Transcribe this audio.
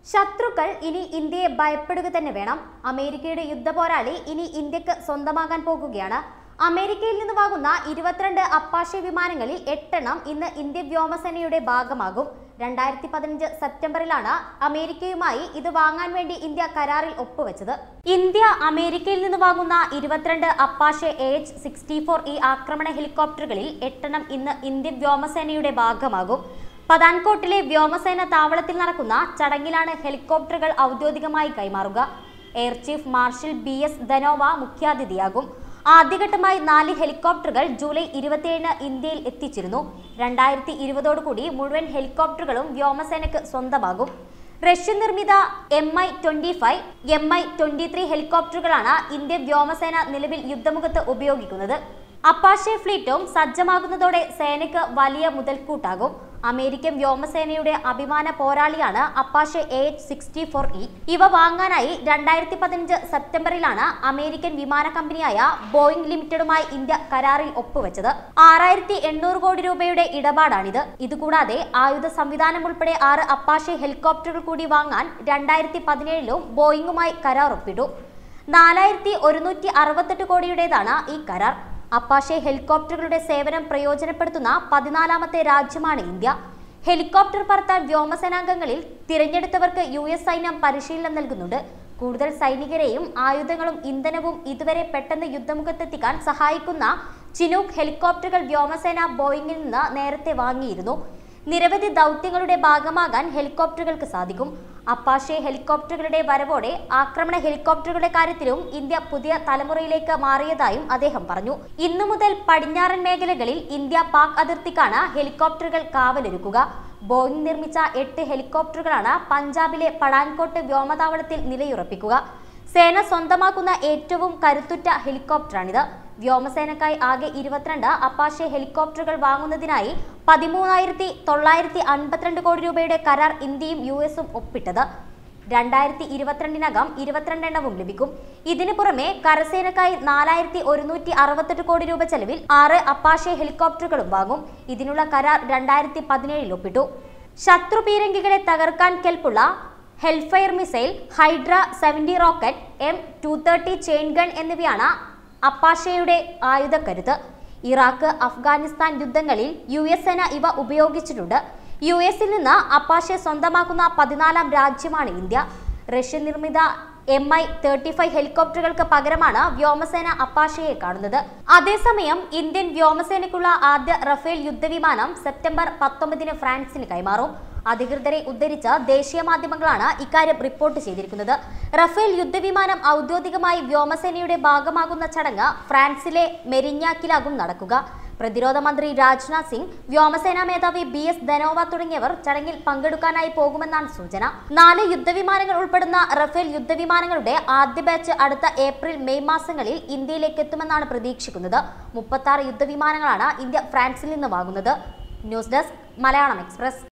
ശത്രുക്കൾ ഇനി ഇന്ത്യയെ ഭയപ്പെടുക തന്നെ വേണം അമേരിക്കയുടെ യുദ്ധപോരാളി ഇനി ഇന്ത്യക്ക് സ്വന്തമാകാൻ പോകുകയാണ് അമേരിക്കയിൽ നിന്ന് വാങ്ങുന്ന ഇരുപത്തിരണ്ട് അപ്പാഷെ വിമാനങ്ങളിൽ എട്ടെണ്ണം ഇന്ന് ഇന്ത്യൻ വ്യോമസേനയുടെ ഭാഗമാകും രണ്ടായിരത്തി പതിനഞ്ച് സെപ്റ്റംബറിലാണ് അമേരിക്കയുമായി ഇത് വാങ്ങാൻ വേണ്ടി ഇന്ത്യ കരാറിൽ ഒപ്പുവെച്ചത് ഇന്ത്യ അമേരിക്കയിൽ നിന്ന് വാങ്ങുന്ന ഇരുപത്തിരണ്ട് അപ്പാഷെ എച്ച് സിക്സ്റ്റി ഫോർ ഈ ആക്രമണ ഹെലികോപ്റ്ററുകളിൽ എട്ടെണ്ണം ഇന്ന് ഇന്ത്യൻ വ്യോമസേനയുടെ ഭാഗമാകും പതാൻകോട്ടിലെ വ്യോമസേന താവളത്തിൽ നടക്കുന്ന ചടങ്ങിലാണ് ഹെലികോപ്റ്ററുകൾ ഔദ്യോഗികമായി കൈമാറുക air chief marshal B S Dhanoa മുഖ്യാതിഥിയാകും ആദ്യഘട്ടമായി നാല് ഹെലികോപ്റ്ററുകൾ ജൂലൈ ഇരുപത്തിയേഴിന് ഇന്ത്യയിൽ എത്തിച്ചിരുന്നു രണ്ടായിരത്തി ഇരുപതോടുകൂടി മുഴുവൻ ഹെലികോപ്റ്ററുകളും വ്യോമസേനയ്ക്ക് സ്വന്തമാകും റഷ്യൻ നിർമ്മിത M I twenty five M I twenty three ഹെലികോപ്റ്ററുകളാണ് ഇന്ത്യൻ വ്യോമസേന നിലവിൽ യുദ്ധമുഖത്ത് ഉപയോഗിക്കുന്നത് അപ്പാഷെ ഫ്ലീറ്റും സജ്ജമാകുന്നതോടെ സേനയ്ക്ക് വലിയ മുതൽക്കൂട്ടാകും അമേരിക്കൻ വ്യോമസേനയുടെ അഭിമാന പോരാളിയാണ് Apache H sixty four E ഇവ വാങ്ങാനായി രണ്ടായിരത്തി പതിനഞ്ച് സെപ്റ്റംബറിലാണ് അമേരിക്കൻ വിമാന കമ്പനിയായ ബോയിങ് ലിമിറ്റഡുമായി ഇന്ത്യ കരാറിൽ ഒപ്പുവെച്ചത് ആറായിരത്തി എണ്ണൂറ് കോടി രൂപയുടെ ഇടപാടാണിത് ഇതുകൂടാതെ ആയുധ സംവിധാനം ഉൾപ്പെടെ ആറ് അപ്പാഷെ ഹെലികോപ്റ്ററുകൾ കൂടി വാങ്ങാൻ രണ്ടായിരത്തി പതിനേഴിലും ബോയിങ്ങുമായി കരാർ ഒപ്പിട്ടു നാലായിരത്തി ഒരുന്നൂറ്റി അറുപത്തെട്ട് കോടിയുടേതാണ് ഈ കരാർ അപ്പാഷെ ഹെലികോപ്റ്ററുകളുടെ സേവനം പ്രയോജനപ്പെടുത്തുന്ന പതിനാലാമത്തെ രാജ്യമാണ് ഇന്ത്യ ഹെലികോപ്റ്റർ പറത്താൻ വ്യോമസേനാംഗങ്ങളിൽ തിരഞ്ഞെടുത്തവർക്ക് യു എസ് സൈന്യം പരിശീലനം നൽകുന്നുണ്ട് കൂടുതൽ സൈനികരെയും ആയുധങ്ങളും ഇന്ധനവും ഇതുവരെ പെട്ടെന്ന് യുദ്ധമുഖത്തെത്തിക്കാൻ സഹായിക്കുന്ന ചിനൂക്ക് ഹെലികോപ്റ്ററുകൾ വ്യോമസേന ബോയിങ്ങിൽ നിന്ന് നേരത്തെ വാങ്ങിയിരുന്നു നിരവധി ദൗത്യങ്ങളുടെ ഭാഗമാകാൻ ഹെലികോപ്റ്ററുകൾക്ക് സാധിക്കും അപ്പാഷെ ഹെലികോപ്റ്ററുകളുടെ വരവോടെ ആക്രമണ ഹെലികോപ്റ്ററുകളുടെ കാര്യത്തിലും ഇന്ത്യ പുതിയ തലമുറയിലേക്ക് മാറിയതായും അദ്ദേഹം പറഞ്ഞു ഇന്നു മുതൽ പടിഞ്ഞാറൻ മേഖലകളിൽ ഇന്ത്യ പാക് അതിർത്തിക്കാണ് ഹെലികോപ്റ്ററുകൾ കാവലൊരുക്കുക ബോയിങ് നിർമ്മിച്ച എട്ട് ഹെലികോപ്റ്ററുകളാണ് പഞ്ചാബിലെ പടാൻകോട്ട് വ്യോമതാവളത്തിൽ നിലയുറപ്പിക്കുക സേന സ്വന്തമാക്കുന്ന ഏറ്റവും കരുത്തുറ്റ ഹെലികോപ്റ്ററാണിത് വ്യോമസേനക്കായി ആകെ ഇരുപത്തിരണ്ട് അപ്പാഷെ ഹെലികോപ്റ്ററുകൾ വാങ്ങുന്നതിനായി പതിമൂന്നായിരത്തി തൊള്ളായിരത്തി അൻപത്തിരണ്ട് കോടി രൂപയുടെ കരാർ ഇന്ത്യയും യു എസും ഒപ്പിട്ടത് രണ്ടായിരത്തി ഇരുപത്തിരണ്ടിനകം ഇരുപത്തിരണ്ടെണ്ണവും ലഭിക്കും ഇതിനു പുറമെ കരസേനക്കായി നാലായിരത്തി ഒരുന്നൂറ്റി അറുപത്തെട്ട് കോടി രൂപ ചെലവിൽ ആറ് അപ്പാഷെ ഹെലികോപ്റ്ററുകളും വാങ്ങും ഇതിനുള്ള കരാർ രണ്ടായിരത്തി പതിനേഴിൽ ഒപ്പിട്ടു ശത്രു പീരങ്കികളെ തകർക്കാൻ കെൽപ്പുള്ള Hellfire missile Hydra seventy rocket M two thirty chain gun എന്നിവയാണ് അപ്പാഷയുടെ ആയുധക്കരുത്ത് ഇറാഖ് അഫ്ഗാനിസ്ഥാൻ യുദ്ധങ്ങളിൽ യു എസ് സേന ഇവ ഉപയോഗിച്ചിട്ടുണ്ട് യു എസിൽ നിന്ന് അപ്പാഷെ സ്വന്തമാക്കുന്ന പതിനാലാം രാജ്യമാണ് ഇന്ത്യ റഷ്യൻ നിർമ്മിത എം ഐ തേർട്ടി ഫൈവ് ഹെലികോപ്റ്ററുകൾക്ക് പകരമാണ് വ്യോമസേന അപ്പാഷയെ കാണുന്നത് അതേസമയം ഇന്ത്യൻ വ്യോമസേനയ്ക്കുള്ള ആദ്യ റഫേൽ യുദ്ധവിമാനം സെപ്റ്റംബർ പത്തൊമ്പതിന് ഫ്രാൻസിന് കൈമാറും അധികൃതരെ ഉദ്ധരിച്ച് ദേശീയ മാധ്യമങ്ങളാണ് ഇക്കാര്യം റിപ്പോർട്ട് ചെയ്തിരിക്കുന്നത് റഫേൽ യുദ്ധവിമാനം ഔദ്യോഗികമായി വ്യോമസേനയുടെ ഭാഗമാകുന്ന ചടങ്ങ് ഫ്രാൻസിലെ മെരിഞ്ഞാക്കിലാകും നടക്കുക പ്രതിരോധ മന്ത്രി രാജ്നാഥ് സിംഗ് വ്യോമസേനാ മേധാവി ബി എസ് ധനോവ തുടങ്ങിയവർ ചടങ്ങിൽ പങ്കെടുക്കാനായി പോകുമെന്നാണ് സൂചന നാല് യുദ്ധവിമാനങ്ങൾ ഉൾപ്പെടുന്ന റഫേൽ യുദ്ധവിമാനങ്ങളുടെ ആദ്യ ബാച്ച് അടുത്ത ഏപ്രിൽ മെയ് മാസങ്ങളിൽ ഇന്ത്യയിലേക്ക് എത്തുമെന്നാണ് പ്രതീക്ഷിക്കുന്നത് മുപ്പത്തി യുദ്ധവിമാനങ്ങളാണ് ഇന്ത്യ ഫ്രാൻസിൽ നിന്ന് വാങ്ങുന്നത് ന്യൂസ് ഡെസ്ക് മലയാളം എക്സ്പ്രസ്